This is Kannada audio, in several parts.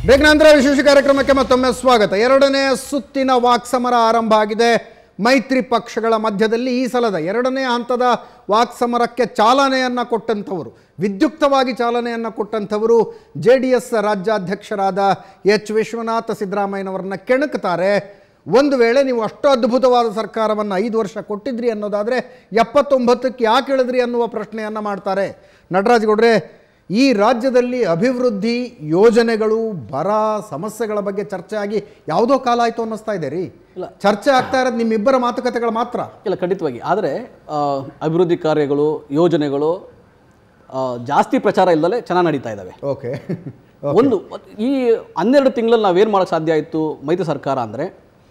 ಬ್ರೇಕ್ ನಂತರ ವಿಶೇಷ ಕಾರ್ಯಕ್ರಮಕ್ಕೆ ಮತ್ತೊಮ್ಮೆ ಸ್ವಾಗತ ಎರಡನೇ ಸುತ್ತಿನ ವಾಕ್ಸಮರ ಆರಂಭ ಆಗಿದೆ ಮೈತ್ರಿ ಪಕ್ಷಗಳ ಮಧ್ಯದಲ್ಲಿ ಈ ಸಲದ ಎರಡನೇ ಹಂತದ ವಾಕ್ಸಮರಕ್ಕೆ ಚಾಲನೆಯನ್ನು ಕೊಟ್ಟಂಥವರು ವಿದ್ಯುಕ್ತವಾಗಿ ಚಾಲನೆಯನ್ನು ಕೊಟ್ಟಂಥವರು ಜೆ ಡಿ ಎಸ್ ರಾಜ್ಯಾಧ್ಯಕ್ಷರಾದ ಎಚ್ ವಿಶ್ವನಾಥ ಸಿದ್ದರಾಮಯ್ಯನವರನ್ನ ಕೆಣಕ್ತಾರೆ ಒಂದು ವೇಳೆ ನೀವು ಅಷ್ಟು ಅದ್ಭುತವಾದ ಸರ್ಕಾರವನ್ನು ಐದು ವರ್ಷ ಕೊಟ್ಟಿದ್ರಿ ಅನ್ನೋದಾದರೆ ಎಪ್ಪತ್ತೊಂಬತ್ತಕ್ಕೆ ಯಾಕೆ ಇಳಿದ್ರಿ ಅನ್ನುವ ಪ್ರಶ್ನೆಯನ್ನು ಮಾಡ್ತಾರೆ ನಟರಾಜ್ ಗೌಡ್ರೆ ಈ ರಾಜ್ಯದಲ್ಲಿ ಅಭಿವೃದ್ಧಿ ಯೋಜನೆಗಳು ಬರ ಸಮಸ್ಯೆಗಳ ಬಗ್ಗೆ ಚರ್ಚೆ ಆಗಿ ಯಾವುದೋ ಕಾಲ ಆಯಿತು ಅನ್ನಿಸ್ತಾ ಇದೆ ರೀ ಇಲ್ಲ. ಚರ್ಚೆ ಆಗ್ತಾ ಇರೋದು ನಿಮ್ಮಿಬ್ಬರ ಮಾತುಕತೆಗಳು ಮಾತ್ರ ಇಲ್ಲ ಖಂಡಿತವಾಗಿ ಆದರೆ ಆ, ಅಭಿವೃದ್ಧಿ ಕಾರ್ಯಗಳು ಯೋಜನೆಗಳು ಆ, ಜಾಸ್ತಿ ಪ್ರಚಾರ ಇಲ್ಲದಲೇ ಚೆನ್ನಾಗಿ ನಡೀತಾ ಇದ್ದಾವೆ ಓಕೆ ಒಂದು ಈ ಹನ್ನೆರಡು ತಿಂಗಳಲ್ಲಿ ನಾವೇನು ಮಾಡೋಕ್ಕೆ ಸಾಧ್ಯ ಆಯಿತು ಮೈತ್ರಿ ಸರ್ಕಾರ ಅಂದರೆ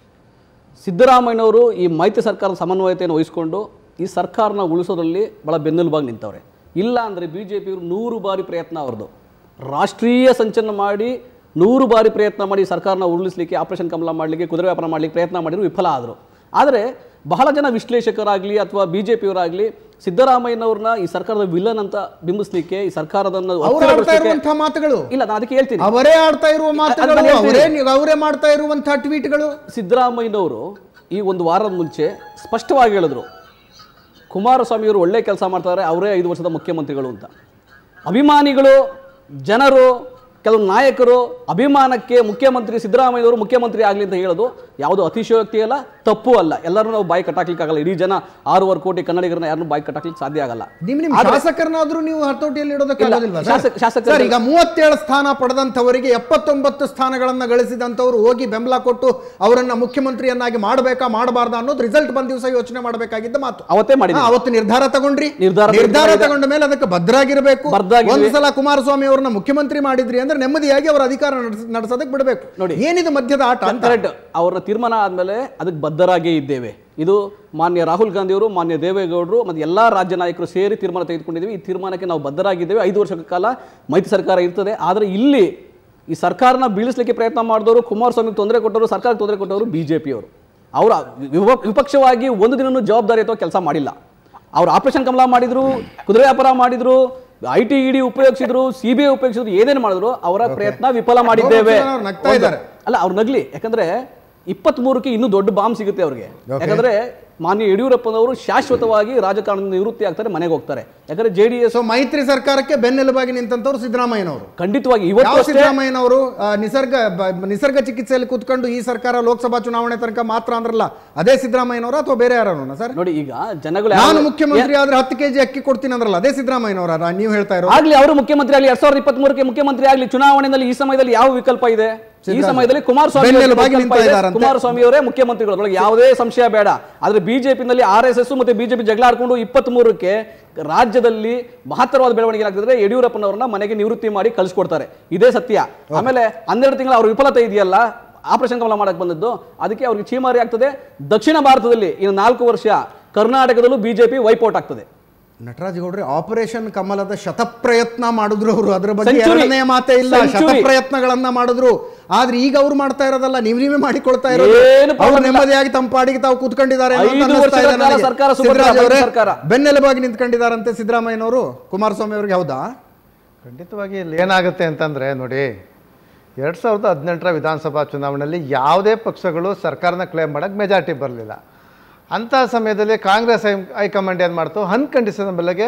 ಸಿದ್ದರಾಮಯ್ಯನವರು ಈ ಮೈತ್ರಿ ಸರ್ಕಾರದ ಸಮನ್ವಯತೆಯನ್ನು ವಹಿಸಿಕೊಂಡು ಈ ಸರ್ಕಾರನ ಉಳಿಸೋದ್ರಲ್ಲಿ ಭಾಳ ಬೆನ್ನೆಲುಬಾಗಿ ನಿಂತವ್ರೆ ಇಲ್ಲ ಅಂದರೆ ಬಿ ಜೆ ಪಿಯವರು ನೂರು ಬಾರಿ ಪ್ರಯತ್ನ ಅವ್ರದ್ದು ರಾಷ್ಟ್ರೀಯ ಸಂಚಲನ ಮಾಡಿ ನೂರು ಬಾರಿ ಪ್ರಯತ್ನ ಮಾಡಿ ಸರ್ಕಾರನ ಉರುಳಿಸಲಿಕ್ಕೆ ಆಪರೇಷನ್ ಕಮಲ ಮಾಡಲಿಕ್ಕೆ ಕುದುರೆ ವ್ಯಾಪಾರ ಮಾಡಲಿಕ್ಕೆ ಪ್ರಯತ್ನ ಮಾಡಿದ್ರು ವಿಫಲ ಆದರು ಆದರೆ ಬಹಳ ಜನ ವಿಶ್ಲೇಷಕರಾಗಲಿ ಅಥವಾ ಬಿ ಜೆ ಪಿಯವರಾಗಲಿ ಸಿದ್ದರಾಮಯ್ಯನವ್ರನ್ನ ಈ ಸರ್ಕಾರದ ವಿಲನ್ ಅಂತ ಬಿಂಬಿಸ್ಲಿಕ್ಕೆ ಈ ಸರ್ಕಾರದನ್ನ ಅವ್ರು ಆಡ್ತಾ ಒತ್ತಡಗೊಳಿಸ್ಲಿಕ್ಕೆ- ಇರುವಂತಹ ಮಾತುಗಳು ಇಲ್ಲ ನಾನು ಅದಕ್ಕೆ ಹೇಳ್ತೀನಿ ಅವರೇ ಆಡ್ತಾ ಇರುವ ಮಾತುಗಳು ನಾನು ಹೇಳ್ತೀನಿ. ಅವರೇ ಅವರೇ ಮಾಡ್ತಾ ಇರುವಂತಹ ಟ್ವೀಟ್ಗಳು ಸಿದ್ದರಾಮಯ್ಯನವರು ಈ ಒಂದು ವಾರದ ಮುಂಚೆ ಸ್ಪಷ್ಟವಾಗಿ ಹೇಳಿದ್ರು ಕುಮಾರಸ್ವಾಮಿಯವರು ಒಳ್ಳೆ ಕೆಲಸ ಮಾಡ್ತಾರೆ ಅವರೇ ಐದು ವರ್ಷದ ಮುಖ್ಯಮಂತ್ರಿಗಳು ಅಂತ ಅಭಿಮಾನಿಗಳು ಜನರು ಕೆಲವು ನಾಯಕರು ಅಭಿಮಾನಕ್ಕೆ ಮುಖ್ಯಮಂತ್ರಿ ಸಿದ್ದರಾಮಯ್ಯವರು ಮುಖ್ಯಮಂತ್ರಿ ಆಗಲಿ ಅಂತ ಹೇಳೋದು ಯಾವುದೋ ಅತಿಶಯೋಕ್ತಿ ಅಲ್ಲ ತಪ್ಪು ಅಲ್ಲ ಎಲ್ಲರೂ ನಾವು ಬಾಯಿ ಕಟ್ಟಾಕ್ಲಿಕ್ಕೆ ಆಗಲ್ಲ ಇಡೀ ಜನ ಆರೂವರೆ ಕೋಟಿ ಕನ್ನಡಿಗರನ್ನ ಯಾರನ್ನೂ ಬಾಯಿ ಕಟ್ಟಾಕ್ಲಿಕ್ಕೆ ಸಾಧ್ಯ ಆಗಲ್ಲ ನಿಮ್ ನಿಮ್ ಶಾಸಕರನ್ನಾದ್ರೂ ನೀವು ಹತೋಟಿಯಲ್ಲಿ ಇಡೋದಕ್ಕೆ ಇಲ್ಲ, ಆಗೋದಿಲ್ವಾ ಶಾಸಕ- ಶಾಸಕರು- ಸರ್ ಈಗ ಮೂವತ್ತೇಳು ಸ್ಥಾನ ಪಡೆದಂಥವರಿಗೆ ಎಪ್ಪತ್ತೊಂಬತ್ತು ಸ್ಥಾನಗಳನ್ನ ಗಳಿಸಿದಂಥವ್ರು ಹೋಗಿ ಬೆಂಬಲ ಕೊಟ್ಟು ಅವರನ್ನ ಮುಖ್ಯಮಂತ್ರಿಯನ್ನಾಗಿ ಮಾಡಬೇಕಾ ಮಾಡಬಾರ್ದಾ ಅನ್ನೋದು ರಿಸಲ್ಟ್ ಬಂದ ದಿವಸ ಯೋಚನೆ ಮಾಡಬೇಕಾಗಿದ್ದ ಮಾತು ಅವತ್ತೇ ಮಾಡಿದ್ದೀನಿ ಹಾ, ಅವತ್ತು ನಿರ್ಧಾರ ತಗೊಂಡ್ರಿ ನಿರ್ಧಾರ ನಿರ್ಧಾರ ತೆಗೆದುಕೊಂಡಿದೆ. ತಗೊಂಡ ಮೇಲೆ ಅದಕ್ಕೆ ಭದ್ರಾಗಿರ್ಬೇಕು ಬದ್ಧರಾಗಿದ್ವಿ. ಒಂದು ಸಲ ಕುಮಾರಸ್ವಾಮಿ ಅವ್ರನ್ನ ಮುಖ್ಯಮಂತ್ರಿ ಮಾಡಿದ್ರಿ ಅಂದ್ರೆ ನೆಮ್ಮದಿಯಾಗಿ ಅವರ ಅಧಿಕಾರ ನಡೆಸ- ನಡೆಸೋದಕ್ಕೆ ಬಿಡಬೇಕು ನೋಡಿ. ಏನಿದು ಮಧ್ಯದ ಆಟ ಅಂತ ಕರೆಕ್ಟ್ ಅವರ ತೀರ್ಮಾನ ಆದಮೇಲೆ ಅದಕ್ಕೆ ಬದ್ಧರಾಗೇ ಇದ್ದೇವೆ ಇದು ಮಾನ್ಯ ರಾಹುಲ್ ಗಾಂಧಿಯವರು ಮಾನ್ಯ ದೇವೇಗೌಡರು ಮತ್ತು ಎಲ್ಲ ರಾಜ್ಯ ನಾಯಕರು ಸೇರಿ ತೀರ್ಮಾನ ತೆಗೆದುಕೊಂಡಿದ್ದೀವಿ ಈ ತೀರ್ಮಾನಕ್ಕೆ ನಾವು ಬದ್ಧರಾಗಿದ್ದೇವೆ ಐದು ವರ್ಷಗಳ ಕಾಲ ಮೈತ್ರಿ ಸರ್ಕಾರ ಇರ್ತದೆ ಆದರೆ ಇಲ್ಲಿ ಈ ಸರ್ಕಾರನ ಬೀಳಿಸಲಿಕ್ಕೆ ಪ್ರಯತ್ನ ಮಾಡಿದವರು ಕುಮಾರಸ್ವಾಮಿಗೆ ತೊಂದರೆ ಕೊಟ್ಟವರು ಸರ್ಕಾರಕ್ಕೆ ತೊಂದರೆ ಕೊಟ್ಟವರು ಬಿ ಜೆ ಪಿಯವರು ಅವರ ವಿವ- ವಿಪಕ್ಷವಾಗಿ ಒಂದು ದಿನನೂ ಜವಾಬ್ದಾರಿ ಅಥವಾ ಕೆಲಸ ಮಾಡಿಲ್ಲ ಅವ್ರು ಆಪರೇಷನ್ ಕಮಲ ಮಾಡಿದ್ರು ಕುದುರೆ ವ್ಯಾಪಾರ ಮಾಡಿದ್ರು ಐ ಟಿ ಇಡಿ ಉಪಯೋಗಿಸಿದ್ರು ಸಿ ಬಿ ಐ ಉಪಯೋಗಿಸಿದ್ರು ಏನೇನು ಮಾಡಿದ್ರು ಅವರ ಪ್ರಯತ್ನ ವಿಫಲ ಮಾಡಿದ್ದೇವೆ ಗೌರವ್ ಅವ್ರು ನಗ್ತಾ ಒಂದು- ಇದ್ದಾರೆ. ಅಲ್ಲ ಅವ್ರು ನಗ್ಲಿ ಯಾಕಂದ್ರೆ ಇಪ್ಪತ್ತ್ ಮೂರಕ್ಕೆ ಇನ್ನೂ ದೊಡ್ಡ ಬಾಂಬ್ ಸಿಗುತ್ತೆ ಅವ್ರಿಗೆ ಯಾಕಂದ್ರೆ ಮಾನ್ಯ ಯಡಿಯೂರಪ್ಪನವರು ಶಾಶ್ವತವಾಗಿ ರಾಜಕಾರಣದಿಂದ ನಿವೃತ್ತಿ ಆಗ್ತಾರೆ ಮನೆಗೆ ಹೋಗ್ತಾರೆ ಯಾಕಂದ್ರೆ ಜೆ ಡಿ ಎಸ್ ಸೊ ಮೈತ್ರಿ ಸರ್ಕಾರಕ್ಕೆ ಬೆನ್ನೆಲುಬಾಗಿ ನಿಂತಂತವ್ರು ಸಿದ್ದರಾಮಯ್ಯನವರು ಖಂಡಿತವಾಗಿ ಯಾವ ಇವತ್ತು ಅಷ್ಟೇ ಸಿದ್ದರಾಮಯ್ಯನವರು ಆ, ನಿಸರ್ಗ ಬ- ನಿಸರ್ಗ ಚಿಕಿತ್ಸೆಯಲ್ಲಿ ಕೂತ್ಕೊಂಡು ಈ ಸರ್ಕಾರ ಲೋಕಸಭಾ ಚುನಾವಣೆ ತನಕ ಮಾತ್ರ ಅಂದ್ರಲ್ಲ ಅದೇ ಸಿದ್ದರಾಮಯ್ಯನವರು ಅಥವಾ ಬೇರೆ ಯಾರನ್ನ ಸರ್ ನೋಡಿ ಈಗ ಜನಗಳು ನಾನು ಯಾರು- ಮುಖ್ಯಮಂತ್ರಿ ಆದ್ರೆ ಹತ್ತು ಕೆಜಿ ಅಕ್ಕಿ ಕೊಡ್ತೀನಿ ಅಂದ್ರಲ್ಲ ಅದೇ ಸಿದ್ದರಾಮಯ್ಯನವರ ನೀವು ಹೇಳ್ತಾ ಇರೋ ಆಗ್ಲಿ ಅವರು ಮುಖ್ಯಮಂತ್ರಿ ಆಗಲಿ ಎರಡ್ ಸಾವಿರದ ಇಪ್ಪತ್ತ್ ಮೂರಕ್ಕೆ ಮುಖ್ಯಮಂತ್ರಿ ಆಗಲಿ ಚುನಾವಣೆಯಲ್ಲಿ ಈ ಸಮಯದಲ್ಲಿ ಯಾವ ವಿಕಲ್ಪ ಇದೆ ಈ ಸಿದ್ದರಾಮಯ್ಯ. ಸಮಯದಲ್ಲಿ ಕುಮಾರಸ್ವಾಮಿ ಬೆನ್ನೆಲುಬಾಗಿ ಅವರಿಗೆ ನಿಂತ ವಿಕಲ್ಪ ಇದೆ. ಇದ್ದಾರಂತೆ. ಕುಮಾರಸ್ವಾಮಿ ಅವರೇ ಮುಖ್ಯಮಂತ್ರಿಗಳು ಅದ್ರೊಳಗೆ ಯಾವುದೇ ಸಂಶಯ ಬೇಡ ಆದ್ರೆ ಬಿಜೆಪಿನಲ್ಲಿ ಆರ್ ಎಸ್ ಎಸ್ ಮತ್ತೆ ಬಿಜೆಪಿ ಜಗಳ ಆಡ್ಕೊಂಡು ಇಪ್ಪತ್ತ್ ಮೂರಕ್ಕೆ ರಾಜ್ಯದಲ್ಲಿ ಮಹತ್ತರವಾದ ಬೆಳವಣಿಗೆ ಆಗ್ತಿದ್ರೆ ಯಡಿಯೂರಪ್ಪನವರನ್ನ ಮನೆಗೆ ನಿವೃತ್ತಿ ಮಾಡಿ ಕಳಿಸ್ಕೊಡ್ತಾರೆ ಇದೇ ಸತ್ಯ ಆಮೇಲೆ ಹನ್ನೆರಡು ತಿಂಗಳ ಅವ್ರ ವಿಫಲತೆ ಇದೆಯಲ್ಲ ಆಪರೇಷನ್ ಕಮಲ ಮಾಡಕ್ ಬಂದದ್ದು ಅದಕ್ಕೆ ಅವ್ರಿಗೆ ಚೀಮಾರಿ ಆಗ್ತದೆ ದಕ್ಷಿಣ ಭಾರತದಲ್ಲಿ ಇನ್ನು ನಾಲ್ಕು ವರ್ಷ ಕರ್ನಾಟಕದಲ್ಲೂ ಬಿಜೆಪಿ ವೈಪೌಟ್ ಆಗ್ತದೆ ನಟರಾಜ್ ಗೌಡ್ರೆ ಆಪರೇಷನ್ ಕಮಲದ ಶತಪ್ರಯತ್ನ ಮಾಡಿದ್ರು ಅವರು ಅದ್ರ ಬಗ್ಗೆ Century. ಎರಡನೇ ಮಾತೇ ಇಲ್ಲ Century. ಶತಪ್ರಯತ್ನಗಳನ್ನ ಮಾಡಿದ್ರು ಆದ್ರೆ ಈಗ ಅವ್ರು ಮಾಡ್ತಾ ಇರೋದಲ್ಲ ನೀವ್ ನೀವೇ ಮಾಡಿಕೊಳ್ತಾ ಇರೋದು ಏನು problem ಅವ್ರು ಇಲ್ಲ. ನೆಮ್ಮದಿಯಾಗಿ ತಮ್ಮ ಪಾಡಿಗೆ ತಾವು ಕೂತ್ಕೊಂಡಿದ್ದಾರೆ ಅನ್ನೋದು ಐದು ಅನ್ನಿಸ್ತಾ ವರ್ಷಗಳ ಇದೆ ಕಾಲ ನನಗೆ. ಸರ್ಕಾರ ಸುಭದ್ರ ಸಿದ್ದರಾಮಯ್ಯ ಅವರೇ ಸರ್ಕಾರ. ಬೆನ್ನೆಲುಬಾಗಿ ನಿಂತ್ಕೊಂಡಿದ್ದಾರಂತೆ ಸಿದ್ದರಾಮಯ್ಯನವರು ಕುಮಾರಸ್ವಾಮಿ ಅವ್ರಿಗೆ ಹೌದಾ ಖಂಡಿತವಾಗಿ ಇಲ್ಲಿ ಏನಾಗುತ್ತೆ ಅಂತಂದರೆ ನೋಡಿ ಎರಡು ಸಾವಿರದ ಹದಿನೆಂಟರ ವಿಧಾನಸಭಾ ಚುನಾವಣೆಯಲ್ಲಿ ಯಾವುದೇ ಪಕ್ಷಗಳು ಸರ್ಕಾರನ ಕ್ಲೇಮ್ ಮಾಡೋಕ್ಕೆ ಮೆಜಾರಿಟಿ ಬರಲಿಲ್ಲ ಅಂಥ ಸಮಯದಲ್ಲಿ ಕಾಂಗ್ರೆಸ್ ಹೈ ಹೈಕಮಾಂಡ್ ಏನು ಮಾಡ್ತು ಅನ್ಕಂಡೀಷನ್ ಬೆಲೆಗೆ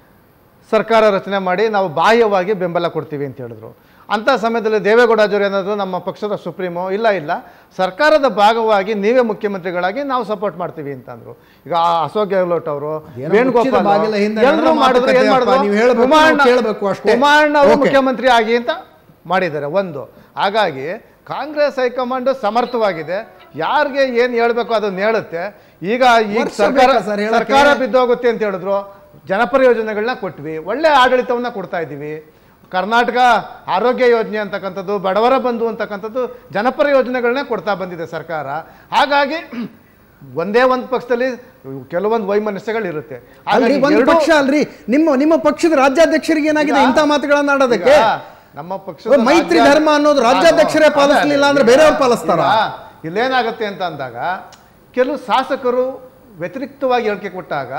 ಸರ್ಕಾರ ರಚನೆ ಮಾಡಿ ನಾವು ಬಾಹ್ಯವಾಗಿ ಬೆಂಬಲ ಕೊಡ್ತೀವಿ ಅಂತ ಹೇಳಿದ್ರು ಅಂಥ ಸಮಯದಲ್ಲಿ ದೇವೇಗೌಡಾಜರು ಏನಾದರೂ ನಮ್ಮ ಪಕ್ಷದ ಸುಪ್ರೀಮೋ ಇಲ್ಲ ಇಲ್ಲ ಸರ್ಕಾರದ ಭಾಗವಾಗಿ ನೀವೇ ಮುಖ್ಯಮಂತ್ರಿಗಳಾಗಿ ನಾವು ಸಪೋರ್ಟ್ ಮಾಡ್ತೀವಿ ಅಂತಂದ್ರು ಈಗ ಆ ಅಶೋಕ್ ಗೆಹ್ಲೋಟ್ ಅವರು ಏನೋ ವೇಣುಗೋಪಾಲ್ ಮುಚ್ಚಿದ ಬಾಗಿಲ ಹಿಂದೆ ಎಲ್ಲರೂ ನಡೆದ ಮಾಡಿದ್ರು ಏನ್ ಮಾತುಕತೆ ಅಪ್ಪ, ಮಾಡಿದ್ರು ನೀವು ಹೇಳ್ಬೇಕು, ಕುಮಾರಣ್ಣ- ನಾವು ಕೇಳ್ಬೇಕು ಅಷ್ಟೇ. ಕುಮಾರಣ್ಣ ಅವರು Okay. ಮುಖ್ಯಮಂತ್ರಿ ಆಗಿ ಅಂತ ಮಾಡಿದ್ದಾರೆ ಒಂದು ಹಾಗಾಗಿ ಕಾಂಗ್ರೆಸ್ ಹೈಕಮಾಂಡ್ ಸಮರ್ಥವಾಗಿದೆ ಯಾರಿಗೆ ಏನು ಹೇಳ್ಬೇಕು ಅದನ್ನ ಹೇಳುತ್ತೆ ಈಗ ಈಗ ವರ್ಷ ಸರ್ಕಾರ ಬೇಕಾ ಸರ್ ಹೇಳಕ್ಕೆ? ಸರ್ಕಾರ ಬಿದ್ದೋಗುತ್ತೆ ಅಂತ ಹೇಳಿದ್ರು ಜನಪರ ಯೋಜನೆಗಳನ್ನ ಕೊಟ್ವಿ ಒಳ್ಳೆ ಆಡಳಿತವನ್ನ ಕೊಡ್ತಾ ಇದ್ದೀವಿ ಕರ್ನಾಟಕ ಆರೋಗ್ಯ ಯೋಜನೆ ಅಂತಕ್ಕಂಥದ್ದು ಬಡವರ ಬಂಧು ಅಂತಕ್ಕಂಥದ್ದು ಜನಪರ ಯೋಜನೆಗಳನ್ನೇ ಕೊಡ್ತಾ ಬಂದಿದೆ ಸರ್ಕಾರ ಹಾಗಾಗಿ ಒಂದೇ ಒಂದು ಪಕ್ಷದಲ್ಲಿ ಕೆಲವೊಂದು ವೈಮನಸ್ಯಗಳು ಇರುತ್ತೆ ಅಲ್ರಿ ಹಾಗಾಗಿ ಒಂದು ಎರಡೂ- ಪಕ್ಷ ಅಲ್ರಿ ನಿಮ್ಮ ನಿಮ್ಮ ಪಕ್ಷದ ರಾಜ್ಯಾಧ್ಯಕ್ಷರಿಗೆ ಏನಾಗಿದೆ ಈಗ- ಇಂಥ ಮಾತುಗಳನ್ನ ಆಡೋದಕ್ಕೆ ಈಗ ನಮ್ಮ ಪಕ್ಷದ ಓ, ಮೈತ್ರಿ ರಾಜ್ಯ- ಧರ್ಮ ಅನ್ನೋದು ರಾಜ್ಯಾಧ್ಯಕ್ಷರೇ ಅದೇ, ಪಾಲಿಸ್ಲಿಲ್ಲ ಅಂದ್ರೆ ಈಗ- ಬೇರೆಯವ್ರು ಪಾಲಿಸ್ತಾರ? ಈಗ ಇಲ್ಲೇನಾಗುತ್ತೆ ಅಂತ ಅಂದಾಗ ಕೆಲವು ಶಾಸಕರು ವ್ಯತಿರಿಕ್ತವಾಗಿ ಹೇಳಿಕೆ ಕೊಟ್ಟಾಗ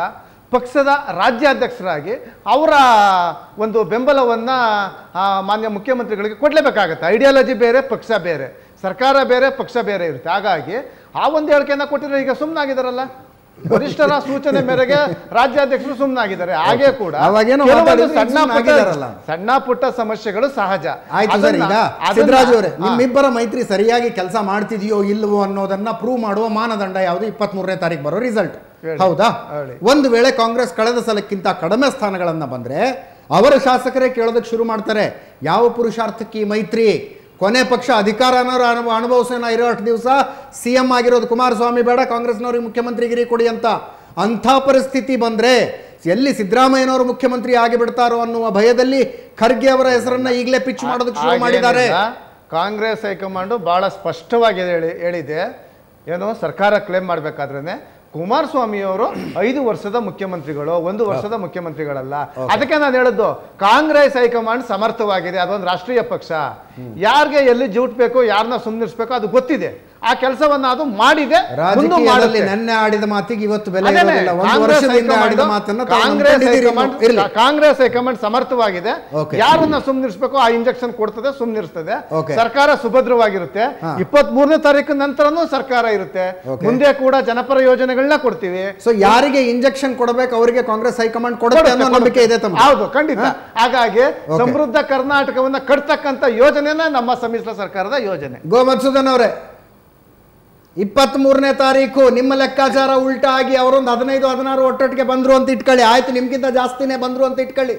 ಪಕ್ಷದ ರಾಜ್ಯಾಧ್ಯಕ್ಷರಾಗಿ ಅವರ ಒಂದು ಬೆಂಬಲವನ್ನು ಮಾನ್ಯ ಮುಖ್ಯಮಂತ್ರಿಗಳಿಗೆ ಕೊಡಲೇಬೇಕಾಗತ್ತೆ ಐಡಿಯಾಲಜಿ ಬೇರೆ ಪಕ್ಷ ಬೇರೆ ಸರ್ಕಾರ ಬೇರೆ ಪಕ್ಷ ಬೇರೆ ಇರುತ್ತೆ ಹಾಗಾಗಿ ಆ ಒಂದು ಹೇಳಿಕೆಯನ್ನು ಕೊಟ್ಟಿದ್ರೆ ಈಗ ಸುಮ್ಮನಾಗಿದ್ದಾರಲ್ಲ ವರಿಷ್ಠರ ಸೂಚನೆ ಮೇರೆಗೆ ರಾಜ್ಯಾಧ್ಯಕ್ಷರು ಸುಮ್ಮನಾಗಿದ್ದಾರೆ ಹಾಗೆ ಕೂಡ ಅವಾಗೇನೋ ಕೆಲವೊಂದು ಮಾತಾಡಿದ್ರು, ಸಣ್ಣ ಪುಟ್ಟ ಸುಮ್ನಾಗಿದಾರಲ್ಲ. ಸಣ್ಣ ಪುಟ್ಟ ಸಮಸ್ಯೆಗಳು ಸಹಜ ಆಯ್ತು ಸರ್ ಅದನ್ನ- ಈಗ ಅದನ್ನ- ಸಿದ್ದರಾಜು ಅವರೇ ಹಾ. ನಿಮ್ಮಿಬ್ಬರ ಮೈತ್ರಿ ಸರಿಯಾಗಿ ಕೆಲಸ ಮಾಡ್ತಿದೆಯೋ ಇಲ್ವೋ ಅನ್ನೋದನ್ನ ಪ್ರೂವ್ ಮಾಡುವ ಮಾನದಂಡ ಯಾವುದು ಇಪ್ಪತ್ತ್ ಮೂರನೇ ತಾರೀಕು ಬರೋ ರಿಸಲ್ಟ್ ಹೇಳಿ. ಹೌದಾ ಹೇಳಿ. ಒಂದು ವೇಳೆ ಕಾಂಗ್ರೆಸ್ ಕಳೆದ ಸಲಕ್ಕಿಂತ ಕಡಿಮೆ ಸ್ಥಾನಗಳನ್ನ ಬಂದ್ರೆ ಅವರ ಶಾಸಕರೇ ಕೇಳೋದಕ್ಕೆ ಶುರು ಮಾಡ್ತಾರೆ ಯಾವ ಪುರುಷಾರ್ಥಕ್ಕೆ ಈ ಮೈತ್ರಿ ಕೊನೆ ಪಕ್ಷ ಅಧಿಕಾರನ ಅನುಭವ ಅನುಭವಿಸೋಣ ಇರೋ ಅಷ್ಟು ದಿವಸ ಸಿ ಎಂ ಆಗಿರೋದು ಕುಮಾರಸ್ವಾಮಿ ಬೇಡ ಕಾಂಗ್ರೆಸ್ನವ್ರಿಗೆ ಮುಖ್ಯಮಂತ್ರಿಗಿರಿ ಕೊಡಿ ಅಂತ ಅಂಥ ಪರಿಸ್ಥಿತಿ ಬಂದ್ರೆ ಎಲ್ಲಿ ಸಿದ್ದರಾಮಯ್ಯನವರು ಮುಖ್ಯಮಂತ್ರಿ ಆಗಿಬಿಡ್ತಾರೋ ಅನ್ನುವ ಭಯದಲ್ಲಿ ಖರ್ಗೆ ಅವರ ಹೆಸರನ್ನ ಈಗಲೇ ಪಿಚ್ ಮಾಡೋದಕ್ಕೆ ಶುರು ಮಾಡಿದ್ದಾರೆ ಹಾಗೇನಿಲ್ಲ. ಕಾಂಗ್ರೆಸ್ ಹೈಕಮಾಂಡು ಬಹಳ ಸ್ಪಷ್ಟವಾಗಿ ಹೇಳಿ ಹೇಳಿದೆ ಏನು ಸರ್ಕಾರ ಕ್ಲೇಮ್ ಮಾಡಬೇಕಾದ್ರೇನೆ ಕುಮಾರಸ್ವಾಮಿ ಅವರು ಐದು ವರ್ಷದ ಮುಖ್ಯಮಂತ್ರಿಗಳು ಒಂದು ವರ್ಷದ ಮುಖ್ಯಮಂತ್ರಿಗಳಲ್ಲ ಅದಕ್ಕೆ ನಾನು ಹೇಳದ್ದು ಕಾಂಗ್ರೆಸ್ ಹೈಕಮಾಂಡ್ ಸಮರ್ಥವಾಗಿದೆ ಅದೊಂದು ರಾಷ್ಟ್ರೀಯ ಪಕ್ಷ ಯಾರಿಗೆ ಎಲ್ಲಿ ಜೂಟ್ಬೇಕು ಯಾರನ್ನ ಸುಮ್ಮನಿರ್ಸ್ಬೇಕು ಅದು ಗೊತ್ತಿದೆ ಆ ಕೆಲಸವನ್ನ ಅದು ಮಾಡಿದೆ ಮುಂದೆ ರಾಜಕೀಯದಲ್ಲಿ ಮಾಡುತ್ತೆ. ನೆನ್ನೆ ಆಡಿದ ಮಾತಿಗೆ ಇವತ್ತು ಬೆಲೆ ಅದೇನೆ, ಇರೋದಿಲ್ಲ ಒಂದು ಕಾಂಗ್ರೆಸ್ ವರ್ಷದಿಂದ ಆಡಿದ ಹೈಕಮಾಂಡ್ ಮಾತನ್ನ ತಾವು ಕಾಂಗ್ರೆಸ್ ನಂಬ್ಕೊಂಡಿದ್ದೀರಿ ಹೈಕಮಾಂಡ್ ಇನ್ನು. ಇರ್ಲಿ ಕಾಂಗ್ರೆಸ್ ಹೈಕಮಾಂಡ್ ಸಮರ್ಥವಾಗಿದೆ Okay. ಯಾರನ್ನ ಸುಮ್ನಿರ್ಸ್ಬೇಕು ಆ ಇಂಜೆಕ್ಷನ್ ಕೊಡ್ತದೆ ಸುಮ್ನಿರ್ತದೆ Okay. ಸರ್ಕಾರ ಸುಭದ್ರವಾಗಿರುತ್ತೆ ಹಾ. ಇಪ್ಪತ್ತ್ ಮೂರನೇ ತಾರೀಕು ನಂತರನೂ ಸರ್ಕಾರ ಇರುತ್ತೆ Okay. ಮುಂದೆ ಕೂಡ ಜನಪರ ಯೋಜನೆಗಳನ್ನ ಕೊಡ್ತೀವಿ ಸೊ ಯಾರಿಗೆ ಇಂಜೆಕ್ಷನ್ ಕೊಡಬೇಕು ಅವರಿಗೆ ಕಾಂಗ್ರೆಸ್ ಹೈಕಮಾಂಡ್ ಕೊಡುತ್ತೆ ಅನ್ನೋ ಕೊಡುತ್ತೆ, ನಂಬಿಕೆ ಇದೆ ಕೊಡುತ್ತೆ. ತಮ್ಮ ಹೌದು ಖಂಡಿತ ಹಾಗಾಗಿ Okay. ಸಮೃದ್ಧ ಕರ್ನಾಟಕವನ್ನ ಕಟ್ತಕ್ಕಂತ ಯೋಜನೆನೇ ನಮ್ಮ ಸಮ್ಮಿಶ್ರ ಸರ್ಕಾರದ ಯೋಜನೆ ಗೋ ಮಧುಸೂದನ್ ಅವರೇ ಇಪ್ಪತ್ತ್ ಮೂರನೇ ತಾರೀಕು ನಿಮ್ಮ ಲೆಕ್ಕಾಚಾರ ಉಲ್ಟಾ ಆಗಿ ಅವರೊಂದು ಹದಿನೈದು ಹದಿನಾರು ಒಟ್ಟೊಟ್ಟಿಗೆ ಬಂದ್ರು ಅಂತ ಇಟ್ಕೊಳ್ಳಿ ಆಯ್ತು ನಿಮ್ಗಿಂತ ಜಾಸ್ತಿನೇ ಬಂದ್ರು ಅಂತ ಇಟ್ಕೊಳ್ಳಿ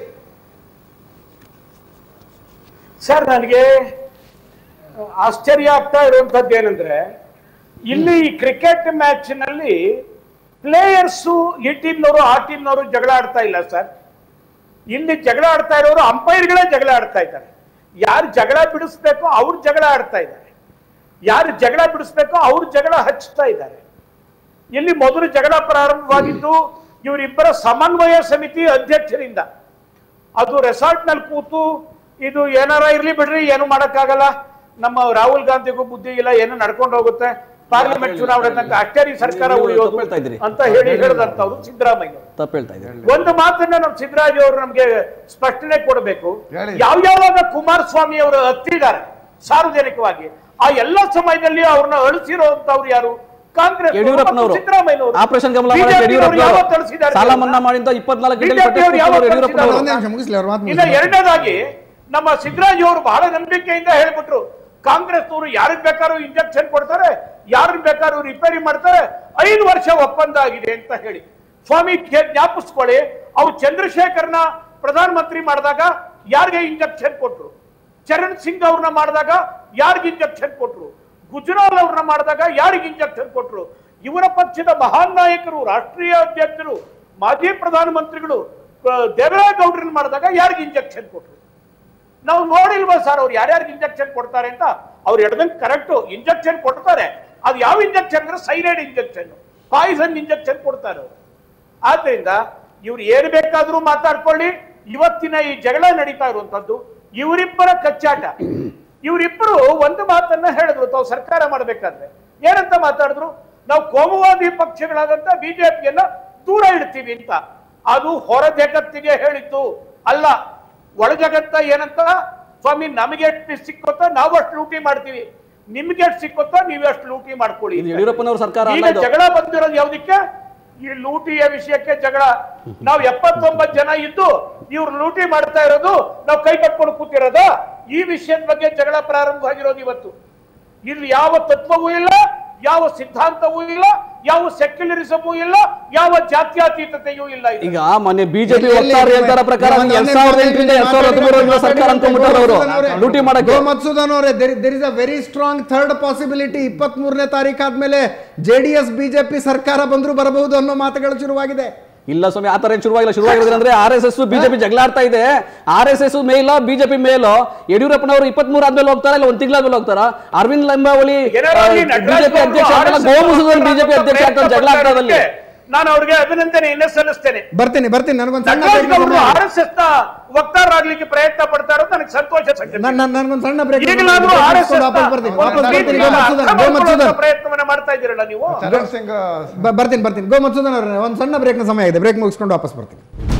ಸರ್ ನನಗೆ ಆಶ್ಚರ್ಯ ಆಗ್ತಾ ಇರುವಂತದ್ದು ಏನಂದ್ರೆ ಇಲ್ಲಿ ಈ ಕ್ರಿಕೆಟ್ ಮ್ಯಾಚ್ ನಲ್ಲಿ ಪ್ಲೇಯರ್ಸು ಈ ಟೀಮ್ನವರು ಆ ಟೀಮ್ನವರು ಜಗಳ ಆಡ್ತಾ ಇಲ್ಲ ಸರ್ ಇಲ್ಲಿ ಜಗಳ ಆಡ್ತಾ ಇರೋರು ಅಂಪೈರ್ಗಳೇ ಜಗಳ ಆಡ್ತಾ ಇದ್ದಾರೆ ಯಾರು ಜಗಳ ಬಿಡಿಸ್ಬೇಕೋ ಅವ್ರು ಜಗಳ ಆಡ್ತಾ ಇದ್ದಾರೆ ಯಾರು ಜಗಳ ಬಿಡಿಸ್ಬೇಕೋ ಅವ್ರು ಜಗಳ ಹಚ್ತಾ ಇದ್ದಾರೆ ಇಲ್ಲಿ ಮೊದಲು ಜಗಳ ಪ್ರಾರಂಭವಾಗಿದ್ದು ಇವರಿಬ್ಬರ ಸಮನ್ವಯ ಸಮಿತಿ ಅಧ್ಯಕ್ಷರಿಂದ ಅದು ರೆಸಾರ್ಟ್ ನಲ್ಲಿ ಕೂತು ಇದು ಏನಾರ ಇರ್ಲಿ ಬಿಡ್ರಿ ಏನು ಮಾಡಕ್ಕಾಗಲ್ಲ ನಮ್ಮ ರಾಹುಲ್ ಗಾಂಧಿಗೂ ಬುದ್ಧಿ ಇಲ್ಲ ಏನು ನಡ್ಕೊಂಡು ಹೋಗುತ್ತೆ ಪಾರ್ಲಿಮೆಂಟ್ ಚುನಾವಣೆ ತನಕ ಅಷ್ಟೇ ಈ ಸರ್ಕಾರ ನೀವು ಉಳಿಯೋದು ತಪ್ಪು ಹೇಳ್ತಾ ಇದ್ದೀರಿ. ಅಂತ ಹೇಳಿ ಹೇಳಿದಂತವ್ರು ಸಿದ್ದರಾಮಯ್ಯ ತಪ್ಪು ಹೇಳ್ತಾ ಇದ್ದಾರೆ ಒಂದು ಮಾತನ್ನ ನಮ್ಮ ಸಿದ್ದರಾಜ್ ಅವರು ನಮ್ಗೆ ಸ್ಪಷ್ಟನೆ ಕೊಡಬೇಕು ಹೇಳಿ. ಯಾವ ಯಾವಾಗ ಕುಮಾರಸ್ವಾಮಿ ಅವರು ಹತ್ತಿದ್ದಾರೆ ಸಾರ್ವಜನಿಕವಾಗಿ ಆ ಎಲ್ಲ ಸಮಯದಲ್ಲಿ ಅವ್ರನ್ನ ಅಳಿಸಿರುವಂತವ್ರು ಯಾರು ಕಾಂಗ್ರೆಸ್ ಯಡಿಯೂರಪ್ಪನವರು ಸಿದ್ದರಾಮಯ್ಯನವರು ಆಪರೇಷನ್ ಕಮಲ BJP ಮಾಡಿದ ಯವರು ಯಡಿಯೂರಪ್ಪನವರು ಯಾವತ್ತು ಅಳಿಸಿದ್ದಾರೆ ಸಾಲ ಮನ್ನಾ ಮಾಡಿದ ಇಪ್ಪತ್ನಾಲ್ಕು ಗಂಟೆ BJP ಯವರು ಯಾವತ್ತು ಯಡಿಯೂರಪ್ಪನವರು ಒಂದೇ ನಿಮಿಷ ಮುಗಿಸ್ಲಿ ಅವ್ರ ಮಾತು ಇನ್ನ ಎರಡನೇದಾಗಿ ನಮ್ಮ ಸಿದ್ದರಾಜ್ ಅವರು ಬಹಳ ನಂಬಿಕೆಯಿಂದ ಹೇಳ್ಬಿಟ್ರು ಕಾಂಗ್ರೆಸ್ನವರು ಯಾರಿಗ್ ಬೇಕಾದ್ರೂ ಇಂಜೆಕ್ಷನ್ ಕೊಡ್ತಾರೆ ಯಾರಿಗ್ ಬೇಕಾದ್ರೂ ರಿಪೇರಿ ಮಾಡ್ತಾರೆ ಐದು ವರ್ಷ ಒಪ್ಪಂದ ಆಗಿದೆ ಅಂತ ಹೇಳಿ ಸ್ವಾಮಿ ಜ್ಞ- ಜ್ಞಾಪಿಸ್ಕೊಳ್ಳಿ ಅವ್ರು ಚಂದ್ರಶೇಖರ್ನ ಪ್ರಧಾನಮಂತ್ರಿ ಮಾಡಿದಾಗ ಯಾರಿಗೆ ಇಂಜೆಕ್ಷನ್ ಕೊಟ್ರು ಚರಣ್ ಸಿಂಗ್ ಅವ್ರನ್ನ ಮಾಡಿದಾಗ ಯಾರಿಗೆ ಇಂಜೆಕ್ಷನ್ ಕೊಟ್ರು ಗುಜರಾಲ್ ಅವ್ರನ್ನ ಮಾಡಿದಾಗ ಯಾರಿಗೆ ಇಂಜೆಕ್ಷನ್ ಕೊಟ್ರು ಇವರ ಪಕ್ಷದ ಮಹಾನ್ ನಾಯಕರು ರಾಷ್ಟ್ರೀಯ ಅಧ್ಯಕ್ಷರು ಮಾಜಿ ಪ್ರಧಾನಮಂತ್ರಿಗಳು ಆ, ದೇವೇಗೌಡರನ್ನ ಮಾಡಿದಾಗ ಯಾರಿಗೆ ಇಂಜೆಕ್ಷನ್ ಕೊಟ್ರು ನಾವು ನೋಡಿಲ್ವಾ ಸರ್ ಅವ್ರು ಯಾರ್ಯಾರಿಗೆ ಇಂಜೆಕ್ಷನ್ ಕೊಡ್ತಾರೆ ಅಂತ ಅವ್ರು ಹೇಳ್ದಂಗೆ ಕರೆಕ್ಟ್ ಇಂಜೆಕ್ಷನ್ ಕೊಡ್ತಾರೆ ಅದು ಯಾವ ಇಂಜೆಕ್ಷನ್ ಅಂದ್ರೆ ಸೈರೈಡ್ ಇಂಜೆಕ್ಷನ್ ಪಾಯ್ಸನ್ ಇಂಜೆಕ್ಷನ್ ಕೊಡ್ತಾರೆ ಅವ್ರು. ಆದ್ರಿಂದ ಇವ್ರು ಏನ್ ಬೇಕಾದ್ರೂ ಮಾತಾಡ್ಕೊಳ್ಳಿ ಇವತ್ತಿನ ಈ ಜಗಳ ನಡೀತಾ ಇರುವಂತದ್ದು ಇವರಿಬ್ಬರ ಕಚ್ಚಾಟ ಇವರಿಬ್ಬರು ಒಂದು ಮಾತನ್ನ ಹೇಳಿದ್ರು ತಾವು ಸರ್ಕಾರ ಮಾಡ್ಬೇಕಾದ್ರೆ ಏನಂತ ಮಾತಾಡಿದ್ರು ನಾವು ಕೋಮುವಾದಿ ಪಕ್ಷಗಳಾದಂತ ಬಿಜೆಪಿಯನ್ನ ದೂರ ಇಡ್ತೀವಿ ಅಂತ ಅದು ಹೊರ ಜಗತ್ತಿಗೆ ಹೇಳಿದ್ದು ಅಲ್ಲ ಒಳ ಜಗತ್ತ ಏನಂತ ಸ್ವಾಮಿ ನಮಗೆ ಎಷ್ಟು ಸಿಕ್ಕುತ್ತೋ ನಾವು ಅಷ್ಟು ಲೂಟಿ ಮಾಡ್ತೀವಿ ನಿಮ್ಗೆ ಎಷ್ಟು ಸಿಕ್ಕುತ್ತೋ ನೀವು ಅಷ್ಟು ಲೂಟಿ ಮಾಡ್ಕೊಳ್ಳಿ ಇದು ಯಡಿಯೂರಪ್ಪನವ್ರ ಸರ್ಕಾರ ಅಲ್ಲ ಈಗ ಇದು. ಜಗಳ ಬಂದಿರೋದು ಯಾವ್ದಕ್ಕೆ ಈ ಲೂಟಿಯ ವಿಷಯಕ್ಕೆ ಜಗಳ ನಾವು ಎಪ್ಪತ್ತೊಂಬತ್ತು ಜನ ಇದ್ದು ಇವ್ರು ಲೂಟಿ ಮಾಡ್ತಾ ಇರೋದು ನಾವು ಕೈ ಕಟ್ಕೊಂಡು ಕೂತಿರೋದ ಈ ವಿಷಯದ ಬಗ್ಗೆ ಜಗಳ ಪ್ರಾರಂಭ ಆಗಿರೋದು ಇವತ್ತು ಇಲ್ಲಿ ಯಾವ ತತ್ವವೂ ಇಲ್ಲ ಯಾವ ಸಿದ್ಧಾಂತವೂ ಇಲ್ಲ ಯಾವ ಸೆಕ್ಯುಲರಿಸಮೂ ಇಲ್ಲ ಯಾವ ಜಾತ್ಯತೀತತೆಯೂ ಇಲ್ಲ ಇದು. ಈಗ ಮೊನ್ನೆ ಬಿಜೆಪಿ ಎಲ್ಲಿ- ವಕ್ತಾರ ಹೇಳ್ತಾರ ಪ್ರಕಾರ ಒಂದು ಎರಡ್ ಸಾವಿರದ ಎಂಟರಿಂದ ಎರಡ್ ಸಾವಿರದ ಹದಿಮೂರರಿಂದ ಸರ್ಕಾರ ಅನ್ಕೊಂಡ್ಬಿಟ್ಟಾರ ಅವರು ಲೂಟಿ ಮಾಡಕ್ಕೆ ಗೋ ಮಧುಸೂದನ್ ಅವರೇ there is a very strong third possibility ಇಪ್ಪತ್ತ್ ಮೂರನೇ ತಾರೀಕು ಆದ್ಮೇಲೆ ಜೆ ಡಿ ಎಸ್ ಬಿಜೆಪಿ ಸರ್ಕಾರ ಬಂದ್ರು ಬರಬಹುದು ಅನ್ನೋ ಮಾತುಗಳು ಶುರುವಾಗಿದೆ ಇಲ್ಲ ಸ್ವಾಮಿ ಆತರ ಏನ್ ಶುರುವಾಗಿಲ್ಲ ಶುರುವಾಗಿರೋದು ಅಂದ್ರೆ ಆರ್ ಎಸ್ ಎಸ್ ಬಿಜೆಪಿ ಜಗಳ ಆಡ್ತಾ ಇದೆ ಆರ್ ಎಸ್ ಎಸ್ ಮೇಲೋ ಬಿಜೆಪಿ ಮೇಲೋ ಯಡಿಯೂರಪ್ಪನವರು ಇಪ್ಪತ್ತ್ ಮೂರು ಆದ್ಮೇಲೆ ಹೋಗ್ತಾರ ಇಲ್ಲ ಒಂದ್ ತಿಂಗಳಾದ್ಮೇಲೆ ಹೋಗ್ತಾರ ಅರವಿಂದ್ ಲಿಂಬಾವಳಿ ಏನಾದ್ರು ಅಲ್ಲಿ ನಟರಾಜ್ ಬಿಜೆಪಿ ಗೌಡ್ರು ಅಧ್ಯಕ್ಷ RSS ಗೋಮುಸದಲ್ಲಿ ಅವ್ರನ್ನ ಬಿಜೆಪಿ ಅಧ್ಯಕ್ಷ ಆಗ್ತಾರೆ ಜಗಳ ಆಗ್ತದಲ್ಲಿ ನಾನು ಅವ್ರಿಗೆ ಅಭಿನಂದನೆಯನ್ನ ಸಲ್ಲಿಸ್ತೇನೆ ಬರ್ತೀನಿ ಬರ್ತೀನಿ ನನಗೊಂದು ಸಣ್ಣ ನಟರಾಜ್ break ನ ಗೌಡರು ಸಮಯ ಆರ್ ಎಸ್ ಎಸ್ ನ ವಕ್ತಾರರಾಗ್ಲಿಕ್ಕೆ ಪ್ರಯತ್ನ ಪಡ್ತಾ ಇರೋದು ನನಗೆ ಸಂತೋಷ ಸಂಗತಿ. ನನ್- ನನ್- ನನಗೊಂದು ಸಣ್ಣ ಬ್ರೇಕ್ ಈಗಲಾದ್ರೂ ಆರ್ ಎಸ್ ಎಸ್ ವಾಪಸ್ ಬರ್ತೀನಿ ವಾಪಸ್ ಬರ್ತೀನಿ ಗೋ ಮಧುಸೂದನ್ ಗೋ ಮಧುಸೂದನ್ ಪ್ರಯತ್ನವನ್ನ ಮಾಡ್ತಾ ಇದ್ದೀರಲ್ಲ ನೀವು ಚರಣ್ ಸಿಂಗ್ ಬ- ಬರ್ತೀನಿ ಬರ್ತೀನಿ ಗೋ ಮಧುಸೂದನ್ ಅವ್ರೆ ಒಂದು ಸಣ್ಣ ಬ್ರೇಕ್ನ ಸಮಯ ಇದೆ ಬ್ರೇಕ್ ಮುಗಿಸ್ಕೊಂಡು ವಾಪಸ್ ಬರ್ತೀನಿ